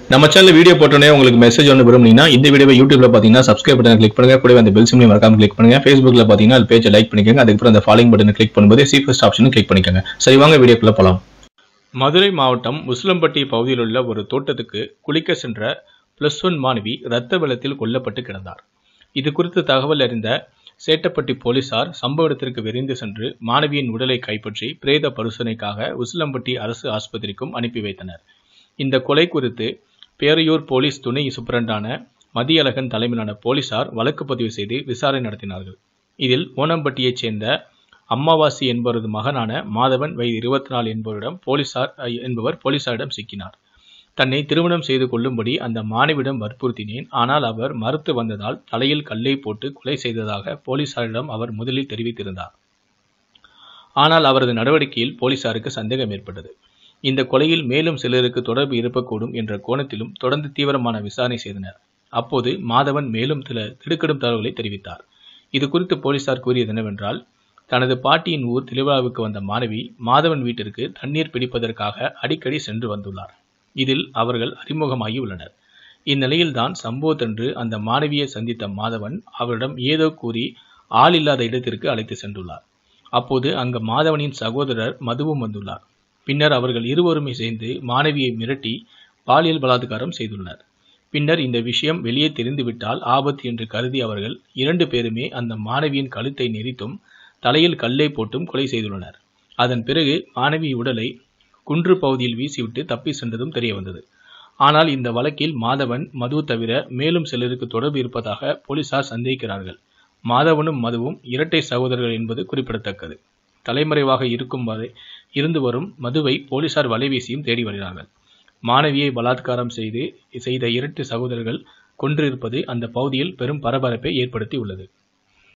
நம்ம channel video போட்டோன்னே உங்களுக்கு மெசேஜ் ஒன்று விரும்புனீங்கன்னா இந்த வீடியோவை யூடியூப்ல பார்த்தீங்கன்னா சப்ஸ்கிரைப் பட்டன் கிளிக் பண்ணுங்க கூடவே அந்த பெல் சிம்லையும் மறக்காம கிளிக் பண்ணுங்க ஃபேஸ்புக்ல பார்த்தீங்கன்னா அது பேஜை லைக் பண்ணிக்கோங்க அதுக்கப்புறம் அந்த ஃபாலோயிங் பட்டனை கிளிக் பண்ணும்போது சி ஃபர்ஸ்ட் ஆப்ஷனும் கிளிக் பண்ணிக்கோங்க சரி வாங்க வீடியோக்குள்ள போலாம் மதுரை மாவட்டம் முஸ்லம்பட்டி பகுதியில் உள்ள ஒரு தோட்டத்துக்கு குளிக்க சென்ற பிளஸ் ஒன் மாணவி இரத்த வெள்ளத்தில் கொல்லப்பட்டு கிடந்தார் இது குறித்து தகவல் அறிந்த சேட்டப்பட்டி போலீசார் சம்பவ இடத்திற்கு விரைந்து சென்று மாணவியின் உடலை கைப்பற்றி பிரேத பரிசோதனைக்காக உசிலம்பட்டி அரசு ஆஸ்பத்திரிக்கும் அனுப்பி வைத்தனர் இந்த கொலை குறித்து பேரையூர் போலீஸ் துணை சூப்பரண்டான மதியழகன் தலைமையிலான போலீசார் வழக்கு பதிவு செய்து விசாரணை நடத்தினார்கள் இதில் ஓனம்பட்டியைச் சேர்ந்த அம்மாவாசி என்பவரது மகனான மாதவன் வயது இருபத்தி நாலு என்பவரிடம் போலீசார் அஹ், என்பவர் போலீசாரிடம் சிக்கினார் தன்னை திருமணம் செய்து கொள்ளும்படி அந்த மாணவியிடம் வற்புறுத்தினேன் ஆனால் அவர் மறுத்து வந்ததால் தலையில் கல்லை போட்டு கொலை செய்ததாக போலீசாரிடம் அவர் முதலில் தெரிவித்திருந்தார் ஆனால் அவரது நடவடிக்கையில் போலீசாருக்கு சந்தேகம் ஏற்பட்டது இந்த கொலையில் மேலும் சிலருக்கு தொடர்பு இருக்கக்கூடும் என்ற கோணத்திலும் தொடர்ந்து தீவிரமான விசாரணை செய்தனர் அப்போது மாதவன் மேலும் சில திடுக்கிடும் தகவல்களை தெரிவித்தார் இது குறித்து போலீசார் கூறியது என்னவென்றால் தனது பாட்டியின் ஊர் திருவிழாவுக்கு வந்த மாணவி மாதவன் வீட்டிற்கு தண்ணீர் பிடிப்பதற்காக அடிக்கடி சென்று வந்துள்ளார் இதில் அவர்கள் அறிமுகமாகி உள்ளனர் இந்நிலையில்தான் சம்பவத்தன்று அந்த மாணவியை சந்தித்த மாதவன் அவரிடம் ஏதோ கூறி ஆள் இல்லாத இடத்திற்கு அழைத்து சென்றுள்ளார் அப்போது அங்கு மாதவனின் சகோதரர் மதுவும் வந்துள்ளார் பின்னர் அவர்கள் இருவருமே சேர்ந்து மாணவியை மிரட்டி பாலியல் பலாத்காரம் செய்துள்ளனர் பின்னர் இந்த விஷயம் வெளியே தெரிந்துவிட்டால் ஆபத்து என்று கருதி அவர்கள் இரண்டு பேருமே அந்த மாணவியின் கழுத்தை நெரித்தும் தலையில் கல்லை போட்டும் கொலை செய்துள்ளனர் அதன் பிறகு மாணவி உடலை குன்று பகுதியில் வீசிவிட்டு தப்பி சென்றதும் தெரிய வந்தது ஆனால் இந்த வழக்கில் மாதவன் மது தவிர மேலும் சிலருக்கு தொடர்பு இருப்பதாக போலீசார் சந்தேகிக்கிறார்கள் மாதவனும் மதுவும் இரட்டை சகோதரர்கள் என்பது குறிப்பிடத்தக்கது தலைமறைவாக இருக்கும் வரை இருந்து வரும் மதுவை போலீசார் வலைவீசியும் தேடி வருகிறார்கள் மாணவியை பலாத்காரம் செய்து செய்த இரட்டு சகோதரர்கள் கொன்றிருப்பது அந்த பகுதியில் பெரும் பரபரப்பை ஏற்படுத்தி உள்ளது